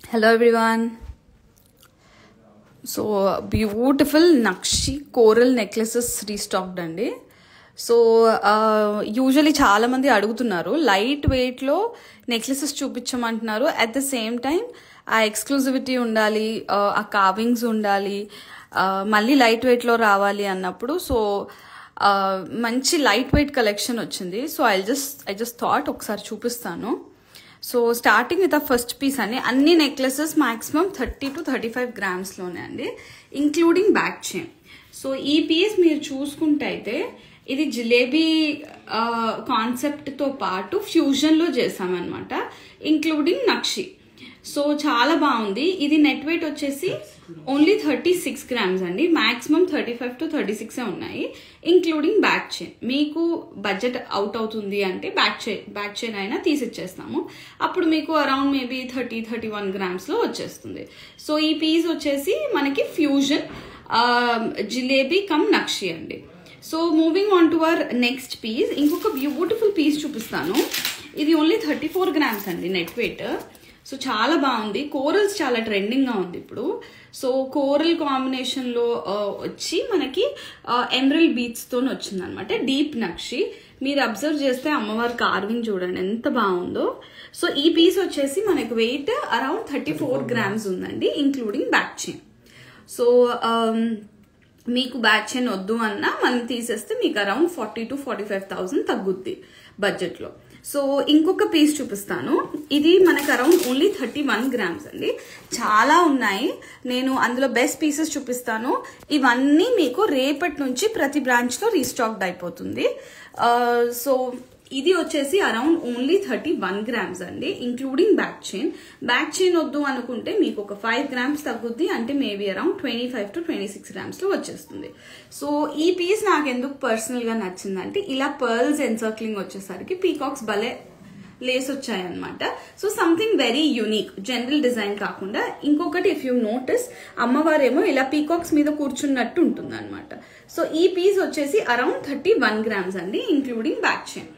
Hello everyone. So beautiful nakshi coral necklaces restocked అండి so usually చాలా మంది అడుగుతున్నారు లైట్ వెయిట్లో నెక్లెసెస్ చూపించమంటున్నారు అట్ ద సేమ్ టైం ఆ ఎక్స్క్లూజివిటీ ఉండాలి ఆ, ఆ కావింగ్స్ ఉండాలి ఆ, మళ్ళీ లైట్ వెయిట్లో రావాలి అన్నప్పుడు సో ఆ, మంచి లైట్ వెయిట్ కలెక్షన్ వచ్చింది so I just I just thought ఒకసారి చూపిస్తాను so starting with uh first piece అండి అన్ని necklaces maximum thirty to thirty five గ్రామ్స్లోనే అండి ఇంక్లూడింగ్ బ్యాక్ చైన్ సో ఈ పీస్ మీరు చూసుకుంటే అయితే ఇది జిలేబీ కాన్సెప్ట్తో పాటు ఫ్యూజన్లో చేసామన్నమాట ఇంక్లూడింగ్ నక్షి సో చాలా బాగుంది ఇది నెట్ వెయిట్ వచ్చేసి ఓన్లీ థర్టీ సిక్స్ గ్రామ్స్ అండి maximum thirty five to thirty six ఉన్నాయి ఇంక్లూడింగ్ బ్యాక్ చైన్ మీకు బడ్జెట్ అవుట్ అవుతుంది అంటే బ్యాక్ చైన్ బ్యాక్ చైన్ అయినా తీసిచ్చేస్తాము అప్పుడు మీకు around maybe thirty thirty one గ్రామ్స్లో వచ్చేస్తుంది సో ఈ పీస్ వచ్చేసి మనకి ఫ్యూజన్ జిలేబీ కమ్ నక్షి అండి so moving on to our next piece ఇంకొక బ్యూటిఫుల్ పీస్ చూపిస్తాను ఇది ఓన్లీ థర్టీ ఫోర్ గ్రామ్స్ అండి నెట్ వెయిట్ సో చాలా బాగుంది కోరల్స్ చాలా ట్రెండింగ్గా ఉంది ఇప్పుడు సో కోరల్ కాంబినేషన్లో వచ్చి మనకి ఎమరల్ బీట్స్తో వచ్చింది అనమాట డీప్ నక్షి మీరు అబ్జర్వ్ చేస్తే అమ్మవారి కార్వింగ్ చూడండి ఎంత బాగుందో సో ఈ పీస్ వచ్చేసి మనకు weight around thirty four grams ఉందండి ఇంక్లూడింగ్ బ్యాక్ చైన్ సో మీకు బ్యాక్ చైన్ వద్దు అన్నా మనం తీసేస్తే మీకు around forty to forty five thousand తగ్గుద్ది బడ్జెట్లో సో ఇంకొక పీస్ చూపిస్తాను ఇది మనకు around only thirty one grams అండి చాలా ఉన్నాయి నేను అందులో బెస్ట్ పీసెస్ చూపిస్తాను ఇవన్నీ మీకు రేపటి నుంచి ప్రతి బ్రాంచ్లో రీస్టాక్డ్ అయిపోతుంది సో ఇది వచ్చేసి around only thirty one grams అండి including back chain back chain వద్దు అనుకుంటే మీకు ఒక ఫైవ్ గ్రామ్స్ తగ్గుద్ది అంటే maybe around twenty five to twenty six గ్రామ్స్లో వచ్చేస్తుంది సో ఈ పీస్ నాకు ఎందుకు పర్సనల్గా నచ్చిందంటే ఇలా పర్ల్స్ ఎన్సర్క్లింగ్ వచ్చేసరికి పీకాక్స్ భలే లేస్ వచ్చాయన్నమాట so something very unique general design కాకుండా ఇంకొకటి ఇఫ్ యూ నోటీస్ అమ్మవారేమో ఇలా పీకాక్స్ మీద కూర్చున్నట్టు ఉంటుంది అనమాట సో ఈ పీస్ వచ్చేసి అరౌండ్ థర్టీ వన్ గ్రామ్స్ అండి including back chain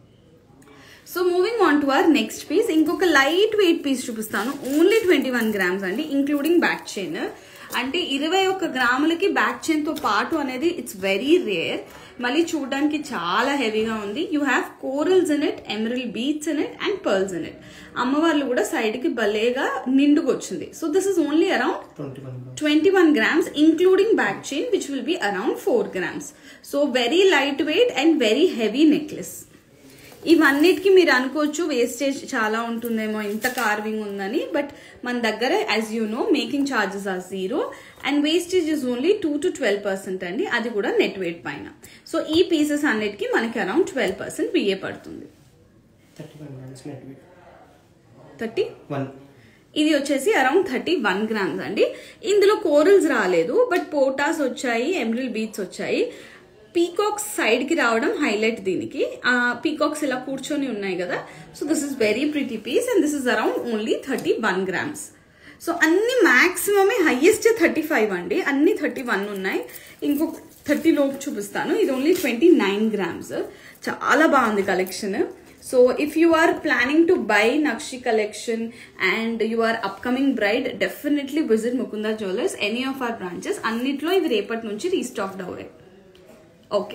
so moving on to our next piece ఇంకొక లైట్ వెయిట్ పీస్ చూపిస్తాను ఓన్లీ ట్వంటీ వన్ గ్రామ్స్ అండి ఇంక్లూడింగ్ బ్యాక్ చైన్ అంటే ఇరవై ఒక్క గ్రాములకి బ్యాక్ చైన్ తో పాటు అనేది ఇట్స్ వెరీ రేర్ మళ్ళీ చూడడానికి చాలా హెవీగా ఉంది you have corals in it emerald beads in it and pearls in it అమ్మవార్లు కూడా సైడ్ కి భలేగా నిండుగా వచ్చింది so this is only around twenty one twenty one grams including back chain which will be around four grams so very light weight and very heavy necklace ఇవన్నిటికీ మీరు అనుకోవచ్చు wastage చాలా ఉంటుందేమో ఇంత కార్వింగ్ ఉందని బట్ మన దగ్గర as you know making charges are zero and wastage is only two to twelve percent అండి అది కూడా నెట్ వెయిట్ పైన సో ఈ పీసెస్ అన్నిటికీ మనకి అరౌండ్ ట్వెల్వ్ పర్సెంట్ బిఏ పడుతుంది thirty one grams net weight thirty one ఇది వచ్చేసి అరౌండ్ థర్టీ వన్ గ్రామ్స్ అండి ఇందులో కోరల్స్ రాలేదు బట్ పోటాస్ వచ్చాయి ఎమరల్ బీట్స్ వచ్చాయి పీకాక్స్ సైడ్ కి రావడం హైలైట్ దీనికి ఆ పీకాక్స్ ఇలా కూర్చొని ఉన్నాయి కదా so this is very pretty piece and this is around only thirty one grams so అన్ని మాక్సిమమే హైయెస్ట్ థర్టీ ఫైవ్ అండి అన్ని థర్టీ వన్ ఉన్నాయి ఇంకొక థర్టీ లోపు చూపిస్తాను ఇది ఓన్లీ ట్వంటీ నైన్ గ్రామ్స్ చాలా బాగుంది collection so if you are planning to buy nakshi collection and you are upcoming bride definitely visit Mukunda jewellers any of our branches అన్నిట్లో ఇవి రేపటి నుంచి రీస్టాక్డ్ అవుతాయి ఓకే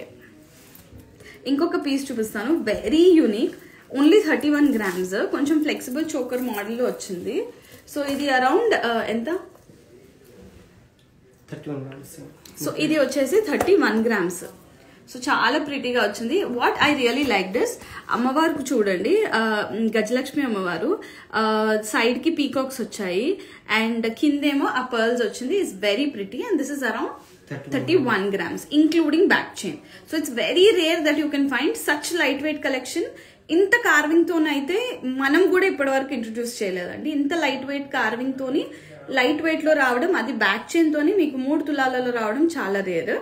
ఇంకొక పీస్ చూపిస్తాను very unique only thirty one grams కొంచెం ఫ్లెక్సిబుల్ చోకర్ మోడల్లో వచ్చింది సో ఇది అరౌండ్ ఎంత థర్టీ వన్ గ్రామ్స్ సో ఇది వచ్చేసి థర్టీ వన్ గ్రామ్స్ సో చాలా ప్రిటీగా వచ్చింది what I really like this అమ్మవారికి చూడండి ఆ, గజలక్ష్మి అమ్మవారు సైడ్ కి పీకాక్స్ వచ్చాయి అండ్ కిందేమో ఆ పర్ల్స్ వచ్చింది it's very pretty and this is around thirty one grams including back chain so it's very rare that you can find such light weight collection ఇంత కార్వింగ్ తోనైతే మనం కూడా ఇప్పటివరకు ఇంట్రొడ్యూస్ చేయలేదండి ఇంత లైట్ వెయిట్ కార్వింగ్ తోని light weight లో రావడం అది బ్యాక్ చైన్ తోని మీకు మూడు తులాలలో రావడం చాలా రేర్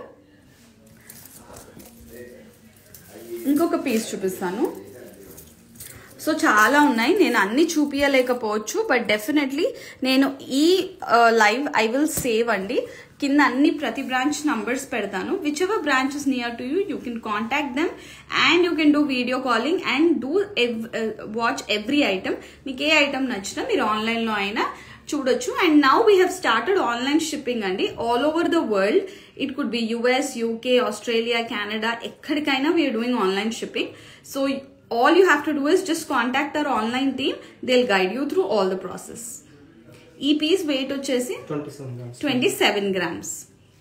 ఇంకొక పీస్ చూపిస్తాను సో చాలా ఉన్నాయి నేను అన్ని చూపించలేకపోవచ్చు బట్ డెఫినెట్లీ నేను ఈ లైవ్ ఐ విల్ సేవ్ అండి కింద అన్ని ప్రతి బ్రాంచ్ నంబర్స్ పెడతాను whichever branches near to you you can contact them and you can do video calling and do watch every item మీకు ఏ ఐటమ్ నచ్చినా మీరు ఆన్లైన్లో అయినా చూడొచ్చు and now we have started online shipping అండి all over the world it could be US UK Australia Canada ఎక్కడికైనా we are doing online shipping so all you have to do is just contact our online team they will guide you through all the process ఈ piece weight వచ్చేసి twenty seven grams twenty seven grams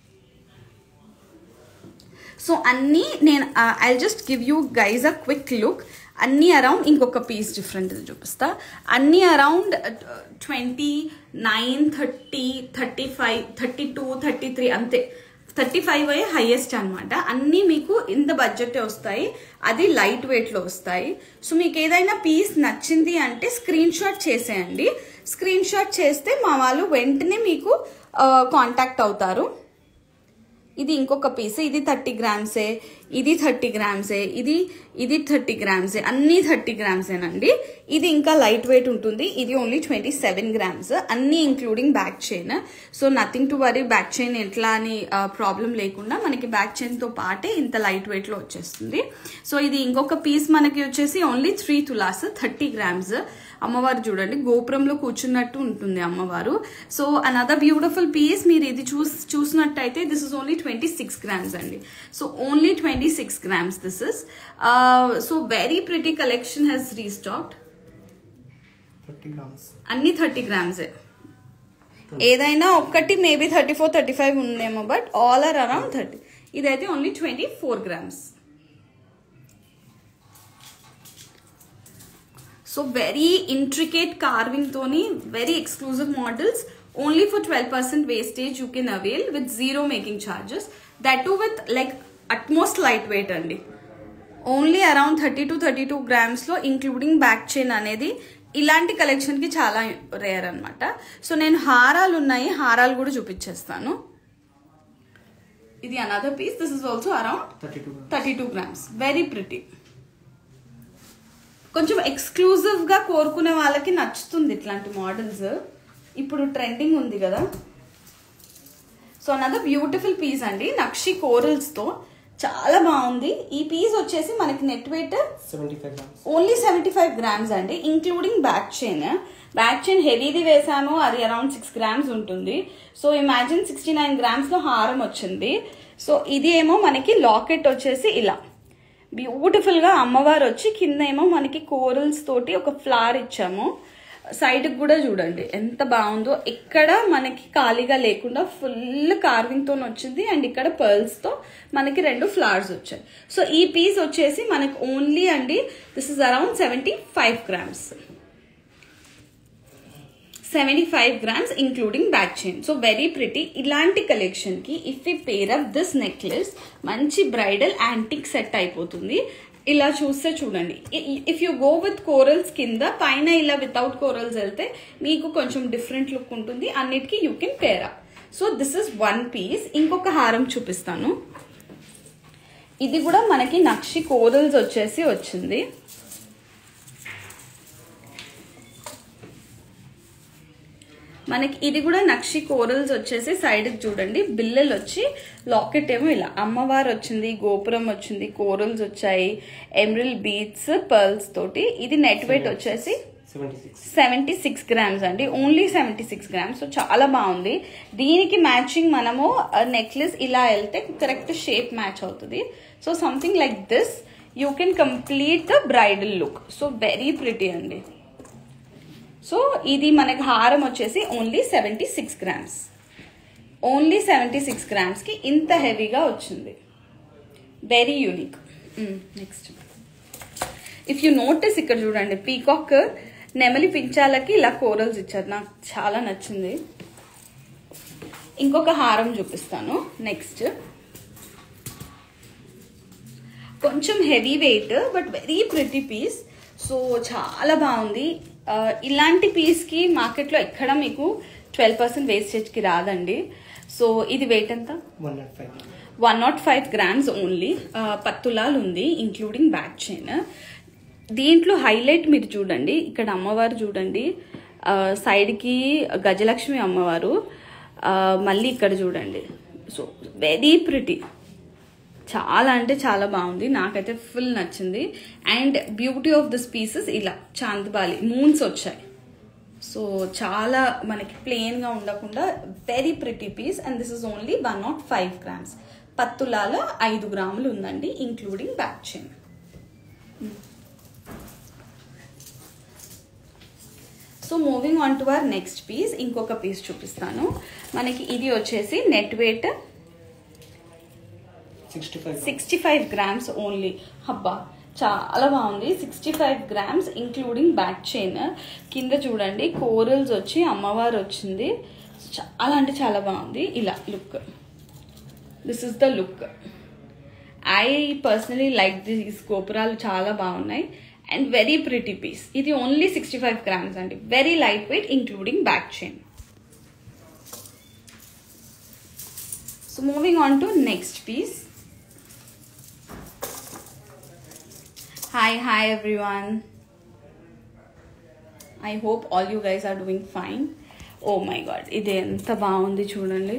so అన్నీ నేను I just give you guys a quick look అన్నీ around ఇంకొక piece different చూపిస్తా అన్నీ around twenty nine thirty thirty five thirty two thirty three అంతే thirty five అయ్యే highest అనమాట అన్నీ మీకు ఇంత బడ్జెట్ వస్తాయి అది లైట్ వెయిట్లో వస్తాయి సో మీకు ఏదైనా పీస్ నచ్చింది అంటే స్క్రీన్ షాట్ చేసేయండి స్క్రీన్ షాట్ చేస్తే మా వాళ్ళు వెంటనే మీకు కాంటాక్ట్ అవుతారు ఇది ఇంకొక పీస్ ఇది థర్టీ గ్రామ్సే ఇది థర్టీ గ్రామ్సే ఇది ఇది థర్టీ గ్రామ్సే అన్ని థర్టీ గ్రామ్సేనండి ఇది ఇంకా లైట్ వెయిట్ ఉంటుంది ఇది ఓన్లీ ట్వంటీ సెవెన్ గ్రామ్స్ అన్ని including back chain so nothing to worry back chain ఎట్లా అని ప్రాబ్లం లేకుండా మనకి బ్యాక్ చైన్తో పాటే ఇంత లైట్ వెయిట్లో వచ్చేస్తుంది సో ఇది ఇంకొక పీస్ మనకి వచ్చేసి only three tolas thirty grams అమ్మవారు చూడండి గోపురంలో కూర్చున్నట్టు ఉంటుంది అమ్మవారు సో అనదర్ బ్యూటిఫుల్ పీస్ మీరు ఇది చూస్ చూసినట్టయితే this is only twenty six grams అండి so only twenty six grams this is so very pretty collection has restocked thirty grams అన్ని థర్టీ గ్రామ్సే ఏదైనా ఒక్కటి maybe thirty four thirty five ఉందేమో but all are around thirty ఇదైతే only twenty four grams so very intricate carving తోని very exclusive models only for twelve percent wastage you can avail with zero making charges that too with like utmost light weight అండి only around thirty to thirty two గ్రామ్స్లో including back chain అనేది ఇలాంటి కలెక్షన్కి చాలా rare అనమాట so నేను హారాలు ఉన్నాయి హారాలు కూడా చూపించేస్తాను ఇది another piece this is also around thirty two thirty two grams very pretty కొంచెం ఎక్స్క్లూజివ్ గా కోరుకునే వాళ్ళకి నచ్చుతుంది ఇట్లాంటి మోడల్స్ ఇప్పుడు ట్రెండింగ్ ఉంది కదా సో అనదర్ బ్యూటిఫుల్ పీస్ అండి నక్షి కోరల్స్ తో చాలా బాగుంది ఈ పీస్ వచ్చేసి మనకి net weight seventy five grams only seventy five grams అండి including back chain back chain హెవీది వేసాము అది అరౌండ్ సిక్స్ గ్రామ్స్ ఉంటుంది సో ఇమాజిన్ సిక్స్టీ నైన్ గ్రామ్స్లో హారం వచ్చింది సో ఇది ఏమో మనకి లాకెట్ వచ్చేసి ఇలా బ్యూటిఫుల్గా అమ్మవారు వచ్చి కింద ఏమో మనకి కోరల్స్ తోటి ఒక ఫ్లవర్ ఇచ్చాము సైడ్కి కూడా చూడండి ఎంత బాగుందో ఇక్కడ మనకి ఖాళీగా లేకుండా ఫుల్ కార్వింగ్తో వచ్చింది అండ్ ఇక్కడ పర్ల్స్తో మనకి రెండు ఫ్లవర్స్ వచ్చాయి సో ఈ పీస్ వచ్చేసి మనకి ఓన్లీ అండి this is around seventy five grams seventy five grams including back chain so very pretty ఇలాంటి కలెక్షన్ కి if you pair up this necklace మంచి బ్రైడల్ యాంటిక్ సెట్ అయిపోతుంది ఇలా చూస్తే చూడండి if you go with corals కింద పైన ఇలా వితౌట్ కోరల్స్ వెళ్తే మీకు కొంచెం డిఫరెంట్ లుక్ ఉంటుంది అన్నిటికీ you can pair up so this is one piece ఇంకొక హారం చూపిస్తాను ఇది కూడా మనకి నక్షి కోరల్స్ వచ్చేసి వచ్చింది మనకి ఇది కూడా నక్షి కోరల్స్ వచ్చేసి సైడ్ చూడండి బిల్లలు వచ్చి లాకెట్ ఏమో ఇలా అమ్మవారు వచ్చింది గోపురం వచ్చింది కోరల్స్ వచ్చాయి ఎమ్రిల్ బీట్స్ పర్ల్స్ తోటి ఇది నెట్ వెయిట్ వచ్చేసి seventy six seventy six grams అండి only seventy six grams so చాలా బాగుంది దీనికి మ్యాచింగ్ మనము నెక్లెస్ ఇలా వెళ్తే కరెక్ట్ షేప్ మ్యాచ్ అవుతుంది so something like this you can complete the bridal look so very pretty అండి సో ఇది మనకి హారం వచ్చేసి only seventy six grams only seventy six గ్రామ్స్కి ఇంత హెవీగా వచ్చింది very unique next if you notice ఇక్కడ చూడండి పీకాక్ నెమలి పించాలకి ఇలా కోరల్స్ ఇచ్చారు నాకు చాలా నచ్చింది ఇంకొక హారం చూపిస్తాను నెక్స్ట్ కొంచెం heavy weight but very pretty piece so చాలా బాగుంది ఆ, ఇలాంటి పీస్కి మార్కెట్లో ఎక్కడ మీకు ట్వెల్వ్ పర్సెంట్ వేస్టేజ్కి రాదండి సో ఇది వెయిట్ ఎంత one not five one not five grams only పత్తులాలు ఉంది ఇంక్లూడింగ్ బ్యాక్ చైన్ దీంట్లో హైలైట్ మీరు చూడండి ఇక్కడ అమ్మవారు చూడండి ఆ, సైడ్కి గజలక్ష్మి అమ్మవారు ఆ, మళ్ళీ ఇక్కడ చూడండి సో వెరీ ప్రిటీ చాలా అంటే చాలా బాగుంది నాకైతే ఫుల్ నచ్చింది and beauty of this pieces ఇలా చాందబాలి మూన్స్ వచ్చాయి సో చాలా మనకి ప్లెయిన్గా ఉండకుండా very pretty piece and this is only one not five grams పత్తులాల ఐదు గ్రాములు ఉందండి including back chain so moving on to our next piece ఇంకొక పీస్ చూపిస్తాను మనకి ఇది వచ్చేసి net weight sixty five sixty five grams only హబ్బా చాలా బాగుంది sixty five grams including back chain కింద చూడండి కోరల్స్ వచ్చి అమ్మవారు వచ్చింది చాలా అంటే చాలా బాగుంది ఇలా look this is the look I personally like these గోపురాలు చాలా బాగున్నాయి అండ్ వెరీ ప్రిటీ పీస్ ఇది ఓన్లీ సిక్స్టీ ఫైవ్ గ్రామ్స్ అండి very light weight including back chain so moving on to next piece hi hi everyone I hope all you guys are doing fine oh my god ఇది ఎంత బాగుంది చూడండి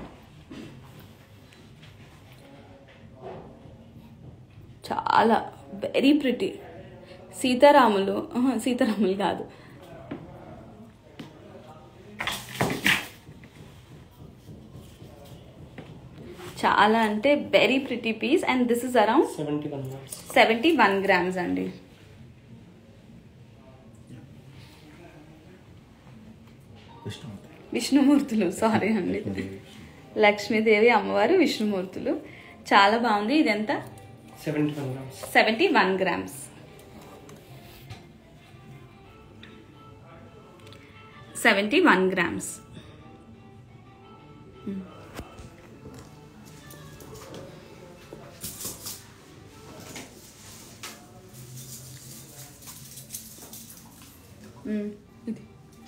చాలా very pretty సీతారాములు ఆహా, సీతారాములు కాదు చాలా అంటే very pretty piece and this is around seventy one grams seventy one grams అండి విష్ణుమూర్తులు సారీ అండి లక్ష్మీదేవి అమ్మవారు విష్ణుమూర్తులు చాలా బాగుంది ఇది ఎంత seventy one grams seventy one grams seventy one grams ఇది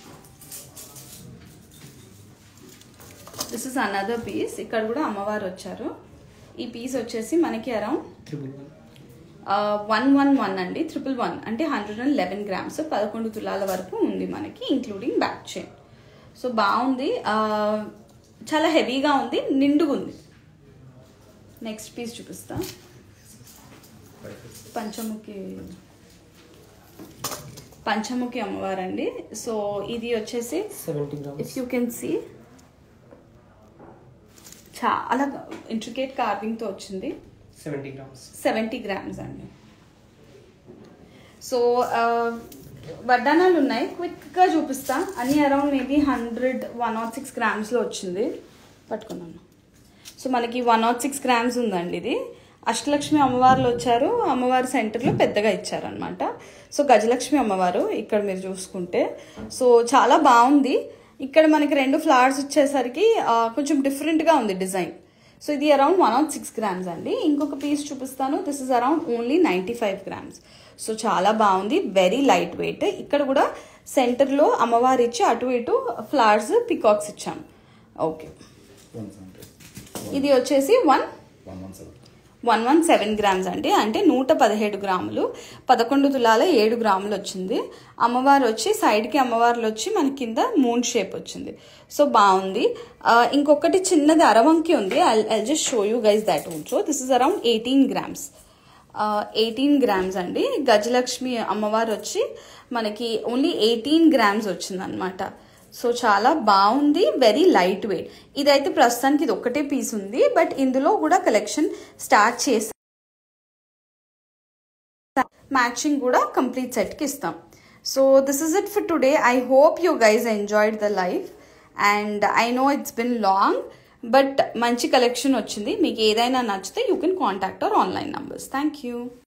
దిస్ ఇస్ అనదర్ పీస్ ఇక్కడ కూడా అమ్మవారు వచ్చారు ఈ పీస్ వచ్చేసి మనకి around triple one one one one అండి ట్రిపుల్ వన్ అంటే హండ్రెడ్ అండ్ లెవెన్ గ్రామ్స్ పదకొండు తులాల వరకు ఉంది మనకి ఇంక్లూడింగ్ బ్యాక్ చైన్ సో బాగుంది ఆ, చాలా హెవీగా ఉంది నిండుగా ఉంది నెక్స్ట్ పీస్ చూపిస్తా పంచముఖి పంచముఖి అమ్మవారండి సో ఇది వచ్చేసి seventy if grams you can see చాలా ఇంట్రికేట్ కార్వింగ్తో వచ్చింది సెవెంటీ గ్రామ్స్ సెవెంటీ గ్రామ్స్ అండి సో వడ్డానాలు ఉన్నాయి క్విక్గా చూపిస్తా అన్ని around maybe hundred one not six గ్రామ్స్లో వచ్చింది పట్టుకున్నాను సో మనకి వన్ నాట్ సిక్స్ గ్రామ్స్ ఉందండి ఇది అష్టలక్ష్మి అమ్మవార్లు వచ్చారు అమ్మవారి సెంటర్లో పెద్దగా ఇచ్చారనమాట సో గజలక్ష్మి అమ్మవారు ఇక్కడ మీరు చూసుకుంటే సో చాలా బాగుంది ఇక్కడ మనకి రెండు ఫ్లవర్స్ వచ్చేసరికి ఆ, కొంచెం డిఫరెంట్గా ఉంది డిజైన్ సో ఇది around one not six grams అండి ఇంకొక పీస్ చూపిస్తాను this is around only ninety five grams so చాలా బాగుంది వెరీ లైట్ వెయిట్ ఇక్కడ కూడా సెంటర్లో అమ్మవారు ఇచ్చి అటు ఇటు ఫ్లవర్స్ పికాక్స్ ఇచ్చాం ఓకే ఇది వచ్చేసి one one one seven grams అండి అంటే నూట పదిహేడు గ్రాములు పదకొండు తులాల ఏడు గ్రాములు వచ్చింది అమ్మవారు వచ్చి సైడ్కి అమ్మవార్లు వచ్చి మన కింద మూన్ షేప్ వచ్చింది సో బాగుంది ఆ, ఇంకొకటి చిన్నది అరవంకి ఉంది I just show you guys that also this is around eighteen grams eighteen grams అండి గజలక్ష్మి అమ్మవారు వచ్చి మనకి ఓన్లీ ఎయిటీన్ గ్రామ్స్ వచ్చింది అనమాట సో చాలా బాగుంది వెరీ లైట్ వెయిట్ ఇదైతే ప్రస్తుతానికి ఇది ఒక్కటే పీస్ ఉంది బట్ ఇందులో కూడా కలెక్షన్ స్టార్ట్ చేసి మ్యాచింగ్ కూడా కంప్లీట్ సెట్కి ఇస్తాం so this is it for today I hope you guys enjoyed the life and I know it's been long but మంచి కలెక్షన్ వచ్చింది మీకు ఏదైనా నచ్చితే you can contact our online numbers thank you